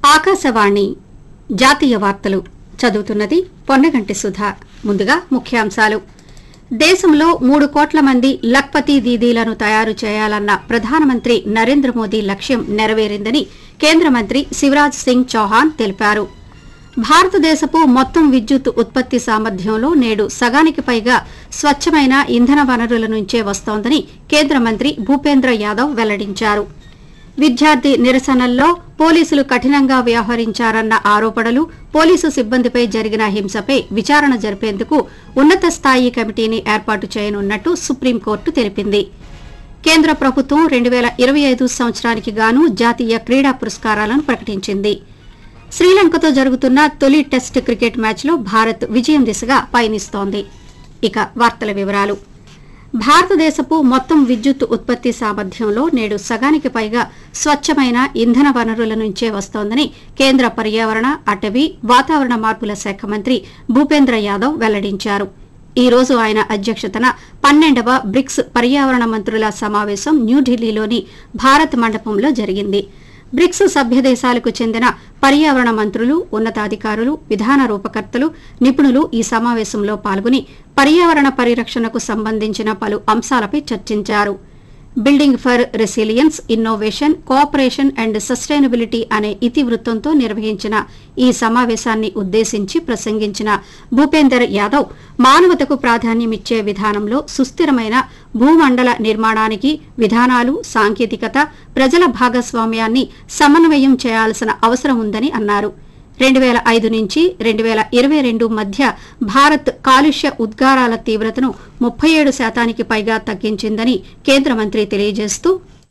ఆకాశవాణి జాతీయ వార్తలు చదువుతున్నది పొన్నగంటి సుధా ముందుగా ముఖ్యాంశాలు దేశంలో మూడు కోట్ల మంది లక్పతి దీదీలను తయారు చేయాలన్న ప్రధానమంత్రి నరేంద్ర మోదీ లక్ష్యం నెరవేరిందని కేంద్ర మంత్రి శివరాజ్ సింగ్ చౌహాన్ తెలిపారు భారతదేశపు మొత్తం విద్యుత్ ఉత్పత్తి సామర్థ్యంలో నేడు సగానికి పైగా స్వచ్ఛమైన ఇంధన వనరుల నుంచే వస్తోందని కేంద్ర మంత్రి భూపేంద్ర యాదవ్ వెల్లడించారు విద్యార్థి నిరసనల్లో పోలీసులు కఠినంగా వ్యవహరించారన్న ఆరోపణలు పోలీసు సిబ్బందిపై జరిగిన హింసపై విచారణ జరిపేందుకు ఉన్నత స్థాయి కమిటీని ఏర్పాటు చేయనున్నట్టు సుప్రీంకోర్టు తెలిపింది కేంద్ర ప్రభుత్వం రెండు వేల ఇరవై ఐదు సంవత్సరానికి గాను జాతీయ క్రీడా పురస్కారాలను ప్రకటించింది శ్రీలంకతో జరుగుతున్న తొలి టెస్ట్ క్రికెట్ మ్యాచ్లో భారత్ విజయం దిశగా పయనిస్తోంది ఇక వార్తల వివరాలు భారతదేశపు మొత్తం విద్యుత్ ఉత్పత్తి సామర్థ్యంలో నేడు సగానికి పైగా స్వచ్ఛమైన ఇంధన వనరుల నుంచే వస్తోందని కేంద్ర పర్యావరణ అటవీ వాతావరణ మార్పుల శాఖ మంత్రి భూపేంద్ర యాదవ్ వెల్లడించారు ఈ రోజు ఆయన అధ్యక్షతన పన్నెండవ బ్రిక్స్ పర్యావరణ మంత్రుల సమావేశం న్యూఢిల్లీలోని భారత్ మండపంలో జరిగింది బ్రిక్స్ సభ్య దేశాలకు చెందిన పర్యావరణ మంత్రులు ఉన్నతాధికారులు విధాన రూపకర్తలు నిపుణులు ఈ సమావేశంలో పాల్గొని పర్యావరణ పరిరక్షణకు సంబంధించిన పలు అంశాలపై చర్చించారు building for resilience innovation cooperation and sustainability అనే ఇతివృత్తంతో నిర్వహించిన ఈ సమావేశాన్ని ఉద్దేశించి ప్రసంగించిన భూపేందర్ యాదవ్ మానవతకు ప్రాధాన్యమిచ్చే విధానంలో సుస్థిరమైన భూమండల నిర్మాణానికి విధానాలు సాంకేతికత ప్రజల భాగస్వామ్యాన్ని సమన్వయం చేయాల్సిన అవసరం ఉందని అన్నారు రెండు వేల ఐదు నుంచి రెండు వేల ఇరవై రెండు మధ్య భారత్ కాలుష్య ఉద్గారాల తీవ్రతను ముప్పై ఏడు శాతానికి పైగా తగ్గించిందని కేంద్ర మంత్రి తెలియజేస్తూ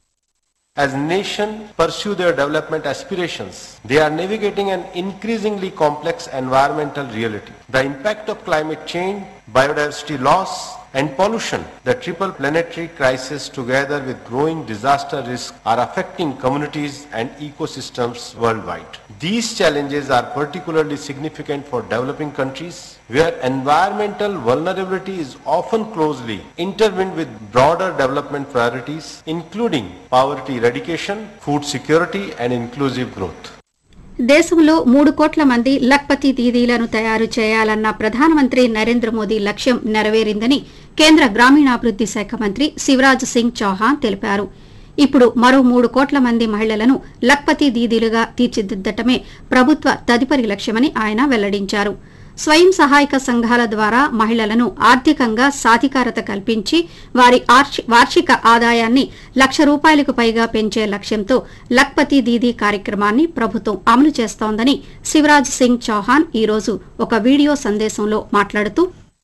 As nations pursue their development aspirations, they are navigating an increasingly complex environmental reality. The impact of climate change, biodiversity loss, and pollution, the triple planetary crisis together with growing disaster risk are affecting communities and ecosystems worldwide. These challenges are particularly significant for developing countries where environmental vulnerability is often closely intertwined with broader development priorities including poverty eradication, food security and inclusive growth. దేశంలో మూడు కోట్ల మంది లక్పతి దీదీలను తయారు చేయాలన్న ప్రధానమంత్రి నరేంద్ర మోదీ లక్ష్యం నెరవేరిందని కేంద్ర గ్రామీణాభివృద్ది శాఖ మంత్రి శివరాజ్ సింగ్ చౌహాన్ తెలిపారు ఇప్పుడు మరో మూడు కోట్ల మంది మహిళలను లక్పతి దీదీలుగా తీర్చిదిద్దటమే ప్రభుత్వ తదుపరి లక్ష్యమని ఆయన వెల్లడించారు స్వయం సహాయక సంఘాల ద్వారా మహిళలను ఆర్థికంగా సాధికారత కల్పించి వారి ఆర్షి- వార్షిక ఆదాయాన్ని లక్ష రూపాయలకు పైగా పెంచే లక్ష్యంతో లక్పతి దీదీ కార్యక్రమాన్ని ప్రభుత్వం అమలు చేస్తోందని శివరాజ్ సింగ్ చౌహాన్ ఈ రోజు ఒక వీడియో సందేశంలో మాట్లాడుతూ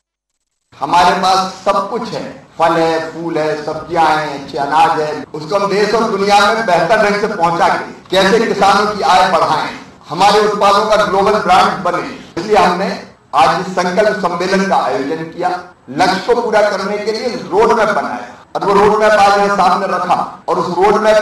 हमारे पास सब कुछ है फल है फूल है सब्जियां हैं अच्छे अनाज है उसको हम देश और दुनिया में बेहतर ढंग से पहुंचा के कैसे किसानों की आय बढ़ाएं हमारे उत्पादों का ग्लोबल ब्रांड बने इसलिए हमने आज इस संकल्प सम्मेलन का आयोजन किया लक्ष्य को पूरा करने के लिए रोड मैप बनाया और वो रोड मैप आज यहाँ सामने रखा और उस रोड मैप